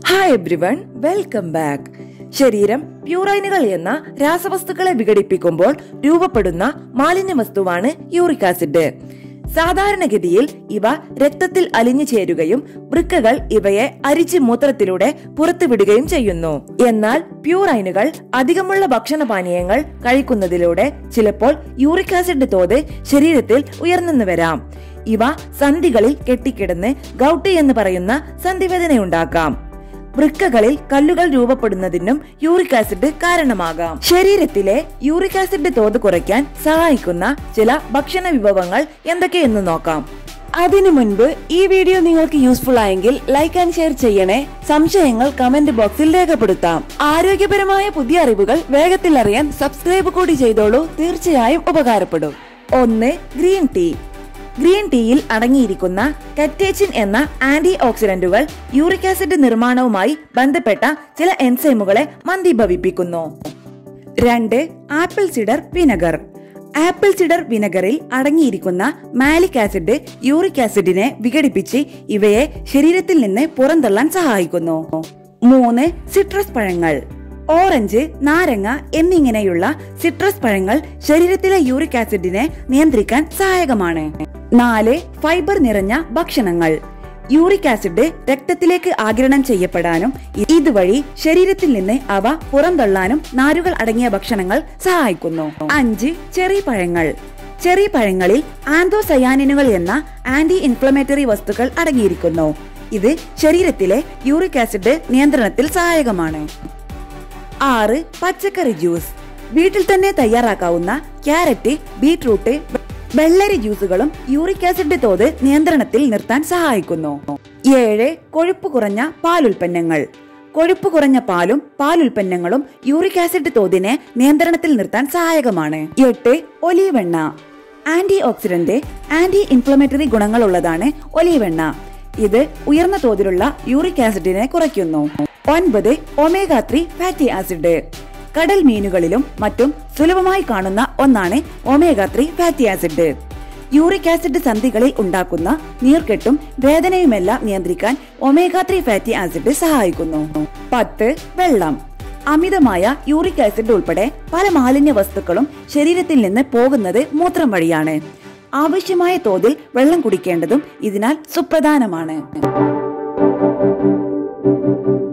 hi everyone welcome back ശരീരം പ്യൂറൈനുകൾ എന്ന രാസവസ്തുക്കളെ വിഘടിപ്പിക്കുമ്പോൾ രൂപപ്പെടുന്ന മാലിന്യ വസ്തുവാണ് യൂറിക് ആസിഡ് സാധാരണഗതിയിൽ ഇവ രക്തത്തിൽ അലിഞ്ഞു ചേരുകയും വൃക്കകൾ ഇവയെ അരിച്ച് മൂത്രത്തിലൂടെ പുറത്തുവിടുകയും ചെയ്യുന്നു എന്നാൽ പ്യൂറൈനുകൾ അധികമുള്ള ഭക്ഷണപാനീയങ്ങൾ കഴിക്കുന്നതിലൂടെ ചിലപ്പോൾ യൂറിക് ആസിഡ് തോത് ശരീരത്തിൽ ഉയർന്നെന്ന് വരാം ഇവ സന്ധികളിൽ കെട്ടിക്കിടന്ന് ഗൗട്ടി എന്ന് പറയുന്ന സന്ധിവേദനയുണ്ടാക്കാം വൃക്കകളിൽ കല്ലുകൾ രൂപപ്പെടുന്നതിനും യൂറിക് ആസിഡ് കാരണമാകാം ശരീരത്തിലെ യൂറിക് ആസിഡ് തോത് കുറയ്ക്കാൻ സഹായിക്കുന്ന ചില ഭക്ഷണ വിഭവങ്ങൾ എന്തൊക്കെയെന്ന് നോക്കാം അതിനു മുൻപ് ഈ വീഡിയോ നിങ്ങൾക്ക് യൂസ്ഫുൾ ആയെങ്കിൽ ലൈക്ക് ആൻഡ് ഷെയർ ചെയ്യണേ സംശയങ്ങൾ കമന്റ് ബോക്സിൽ രേഖപ്പെടുത്താം ആരോഗ്യപരമായ പുതിയ അറിവുകൾ വേഗത്തിൽ അറിയാൻ സബ്സ്ക്രൈബ് കൂടി ചെയ്തോളൂ തീർച്ചയായും ഉപകാരപ്പെടും ഒന്ന് ഗ്രീൻ ടീ ഗ്രീൻ ടീയിൽ അടങ്ങിയിരിക്കുന്ന കറ്റേച്ചിൻ എന്ന ആന്റി ഓക്സിഡന്റുകൾ യൂറിക് ആസിഡ് നിർമ്മാണവുമായി ബന്ധപ്പെട്ട ചില എൻസൈമുകളെ മന്ദീഭവിപ്പിക്കുന്നു രണ്ട് apple cider vinegar apple cider വിനെഗറിൽ അടങ്ങിയിരിക്കുന്ന മാലിക് ആസിഡ് യൂറിക് ആസിഡിനെ വിഘടിപ്പിച്ച് ഇവയെ ശരീരത്തിൽ നിന്ന് പുറന്തള്ളാൻ സഹായിക്കുന്നു മൂന്ന് സിട്രസ് പഴങ്ങൾ ഓറഞ്ച് നാരങ്ങ എന്നിങ്ങനെയുള്ള സിട്രസ് പഴങ്ങൾ ശരീരത്തിലെ യൂറിക് ആസിഡിനെ നിയന്ത്രിക്കാൻ സഹായകമാണ് നാല് ഫൈബർ നിറഞ്ഞ ഭക്ഷണങ്ങൾ യൂറിക് ആസിഡ് രക്തത്തിലേക്ക് ആഗിരണം ചെയ്യപ്പെടാനും ഇതുവഴി ശരീരത്തിൽ നിന്ന് അവ പുറന്തള്ളാനും നാരുകൾ അടങ്ങിയ ഭക്ഷണങ്ങൾ സഹായിക്കുന്നു അഞ്ച് ചെറി പഴങ്ങൾ ചെറി പഴങ്ങളിൽ ആന്തോസയാനിനുകൾ എന്ന ആന്റി ഇൻഫ്ലമേറ്ററി വസ്തുക്കൾ അടങ്ങിയിരിക്കുന്നു ഇത് ശരീരത്തിലെ യൂറിക് ആസിഡ് നിയന്ത്രണത്തിൽ സഹായകമാണ് ആറ് പച്ചക്കറി ജ്യൂസ് വീട്ടിൽ തന്നെ തയ്യാറാക്കാവുന്ന ക്യാരറ്റ് ബീട്രൂട്ട് വെള്ളരി ജ്യൂസുകളും യൂറിക് ആസിഡ് തോത് നിയന്ത്രണത്തിൽ നിർത്താൻ സഹായിക്കുന്നു ഏഴ് കൊഴുപ്പ് കുറഞ്ഞ പാലുൽപ്പന്നങ്ങൾ കൊഴുപ്പ് കുറഞ്ഞ പാലും പാലുൽപ്പന്നങ്ങളും യൂറിക് ആസിഡ് തോതിനെ നിയന്ത്രണത്തിൽ നിർത്താൻ സഹായകമാണ് എട്ട് ഒലീവെണ്ണ ആന്റി ഓക്സിഡന്റ് ആന്റി ഇൻഫ്ലമേറ്ററി ഗുണങ്ങളുള്ളതാണ് ഒലീവെണ്ണ ഇത് ഉയർന്ന തോതിലുള്ള യൂറിക് ആസിഡിനെ കുറയ്ക്കുന്നു ഒൻപത് ഒമേഗ ത്രീ ഫാറ്റി ആസിഡ് കടൽ മീനുകളിലും മറ്റും സുലഭമായി കാണുന്ന ഒന്നാണ് omega three fatty acid uric acid സന്ധികളിൽ ഉണ്ടാക്കുന്ന നീർക്കെട്ടും വേദനയുമെല്ലാം നിയന്ത്രിക്കാൻ ഒമേഗ ത്രീ ഫാറ്റി ആസിഡ് സഹായിക്കുന്നു പത്ത് വെള്ളം അമിതമായ യൂറിക് ആസിഡ് ഉൾപ്പെടെ പല മാലിന്യ വസ്തുക്കളും ശരീരത്തിൽ നിന്ന് പോകുന്നത് മൂത്രം വഴിയാണ് ആവശ്യമായ തോതിൽ വെള്ളം കുടിക്കേണ്ടതും ഇതിനാൽ സുപ്രധാനമാണ്